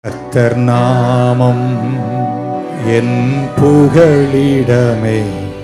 கர்த்தர் நாமம் என் புகழிடமே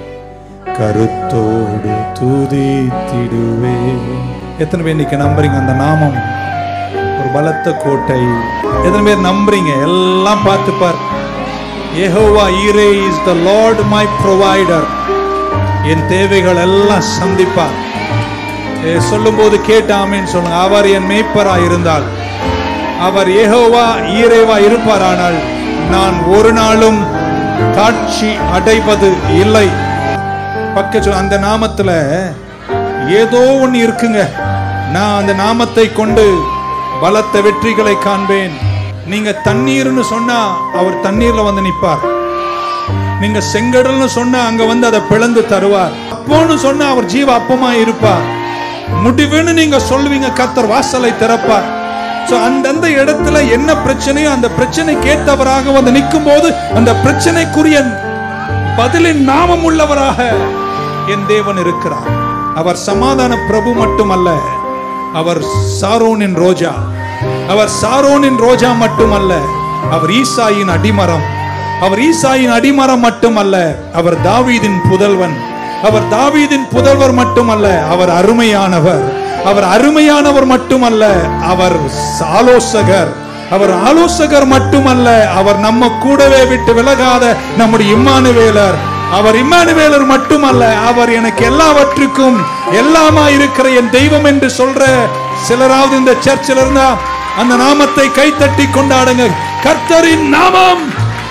கருத்தோடு துதித்திடுவே எத்தனை பேர் இன்னைக்கு நம்புறீங்க அந்த நாமம் ஒரு பலத்த கோட்டை எத்தனை பேர் நம்புறீங்க எல்லாம் பார்த்துப்பார் Jehovah Jireh is the Lord my provider என் தேவைகள் எல்லாம் சந்திப்பார் ஏ, சொல்லும்போது கேட்டாமேன்னு சொல்லுங்க அவர் என் மேய்ப்பராய் இருந்தால் அவர் ஏகோவா ஈரேவா இருப்பாரானால் நான் ஒரு நாளும் காட்சி அடைவது இல்லை பக்க சொல் அந்த நாமத்துல ஏதோ ஒண்ணு இருக்குங்க நான் அந்த நாமத்தை கொண்டு பலத்த வெற்றிகளை காண்பேன் நீங்க தண்ணீர்னு சொன்னா அவர் தண்ணீர்ல வந்து நிப்பார் நீங்க செங்கடல்னு சொன்னா அங்க வந்து அதை பிளந்து தருவார் அப்போன்னு சொன்னா அவர் ஜீவ அப்பமா இருப்பார் முடிவுன்னு நீங்க சொல்லுவீங்க கத்தர் வாசலை திறப்பார் சோ அந்தந்த இடத்துல என்ன பிரச்சனையோ அந்த பிரச்சனைக்கு ஏற்றவராக வந்து நிற்கும் போது அந்த பிரச்சனைக்குரிய பதிலின் நாமம் உள்ளவராக என் தேவன் இருக்கிறார் அவர் சமாதான பிரபு மட்டுமல்ல அவர் சாரோனின் ரோஜா அவர் சாரோனின் ரோஜா மட்டுமல்ல அவர் ஈசாயின் அடிமரம் அவர் ஈசாயின் அடிமரம் மட்டுமல்ல அவர் தாவீதின் புதல்வன் அவர் தாவீதின் புதல்வர் மட்டுமல்ல அவர் அருமையானவர் அவர் அருமையானவர் மட்டுமல்ல அவர் ஆலோசகர் அவர் ஆலோசகர் மட்டுமல்ல அவர் நம்ம கூடவே விட்டு விலகாத நம்முடைய இம்மானுவேலர் அவர் இம்மானுவேலர் மட்டுமல்ல அவர் எனக்கு எல்லாவற்றுக்கும் எல்லாமா இருக்கிற என் தெய்வம் என்று சொல்ற சிலராவது இந்த சர்ச்சில் இருந்தா அந்த நாமத்தை கைத்தட்டி கொண்டாடுங்க கர்த்தரின் நாமம்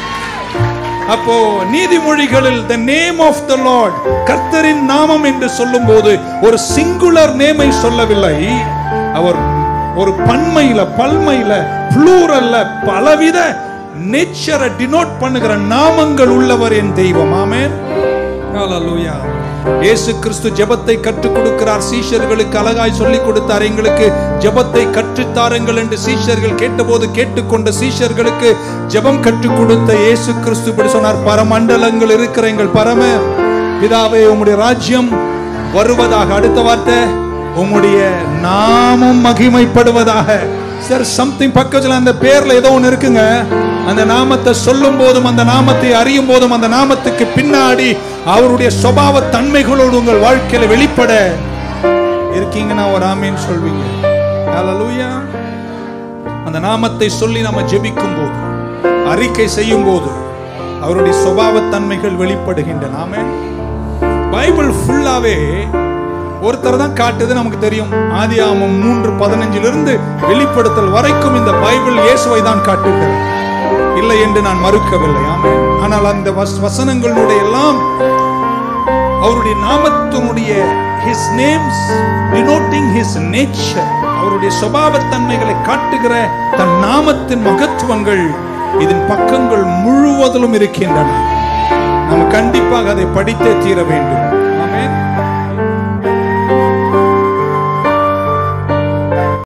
அப்போ நீதிமொழிகளில் the name of the Lord கர்த்தரின் நாமம் என்று சொல்லும்போது ஒரு சிங்குலர் நேமை சொல்லவில்லை அவர் ஒரு பன்மையில பல்மையில ப்ளூரல்ல பலவித நேச்சரை டினோட் பண்ணுகிற நாமங்கள் உள்ளவர் என் தெய்வம் ஆமென் ஹalleluya இயேசு கிறிஸ்து ஜெபத்தை கற்றுக் கொடுக்கிறார் சீஷர்களுக்கு அழகாய் சொல்லிக் கொடுத்தார் எங்களுக்கு ஜெபத்தை கற்றுத் தாருங்கள் என்று சீஷர்கள் கேட்டபோது கேட்டுக்கொண்ட சீஷர்களுக்கு ஜெபம் கற்றுக் கொடுத்த இயேசு கிறிஸ்து இப்படி சொன்னார் பரமண்டலங்கள் இருக்கிற எங்கள் பரம பிதாவே உம்முடைய ராஜ்யம் வருவதாக அடுத்த வார்த்தை உம்முடைய நாமம் மகிமைப்படுவதாக சார் சம்திங் பக்கத்துல அந்த பேர்ல ஏதோ ஒண்ணு இருக்குங்க அந்த நாமத்தை சொல்லும் போதும் அந்த நாமத்தை அறியும் போதும் அந்த நாமத்துக்கு பின்னாடி அவருடைய சுபாவ தன்மைகளோடு உங்கள் வாழ்க்கையில வெளிப்பட இருக்கீங்கன்னா ஒரு ஆமீன் சொல்வீங்க ஹalleluya அந்த நாமத்தை சொல்லி நம்ம ஜெபிக்கும் போது அறிக்கை செய்யும் போது அவருடைய சுபாவ தன்மைகள் வெளிப்படுகின்றன ஆமென் பைபிள் ஃபுல்லாவே ஒருத்தர் தான் காட்டுது நமக்கு தெரியும் ஆதியாமம் மூன்று பதினஞ்சிலிருந்து வெளிப்படுத்தல் வரைக்கும் இந்த பைபிள் இயேசுவை தான் காட்டுகிறது இல்லை என்று நான் மறுக்கவில்லை ஆமென் ஆனால் அந்த வஸ்- வசனங்களுடைய எல்லாம் அவருடைய நாமத்தினுடைய his names denoting his nature அவருடைய சுபாவத்தன்மைகளை காட்டுகிற தன் நாமத்தின் மகத்துவங்கள் இதன் பக்கங்கள் முழுவதிலும் இருக்கின்றன நம்ம கண்டிப்பாக அதை படித்தே தீர வேண்டும்